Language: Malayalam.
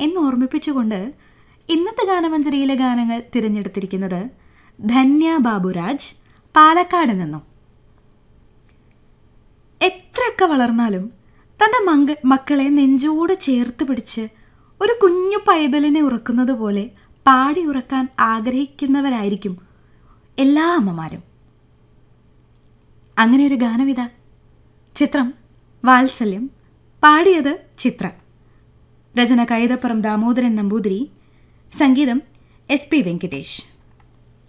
എന്ന് ഓർമ്മിപ്പിച്ചുകൊണ്ട് ഇന്നത്തെ ഗാനമഞ്ജരിയിലെ ഗാനങ്ങൾ തിരഞ്ഞെടുത്തിരിക്കുന്നത് ധന്യ ബാബുരാജ് പാലക്കാട് നിന്നും എത്രയൊക്കെ വളർന്നാലും തൻ്റെ മങ്ക മക്കളെ നെഞ്ചോട് ചേർത്ത് പിടിച്ച് ഒരു കുഞ്ഞു പൈതലിനെ ഉറക്കുന്നത് പോലെ പാടി ഉറക്കാൻ ആഗ്രഹിക്കുന്നവരായിരിക്കും എല്ലാ അമ്മമാരും അങ്ങനെ ഒരു ഗാനവിധ ചിത്രം വാത്സല്യം പാടിയത് ചിത്ര രചന കൈതപ്പുറം ദാമോദരൻ നമ്പൂതിരി സംഗീതം എസ് പി വെങ്കിടേഷ്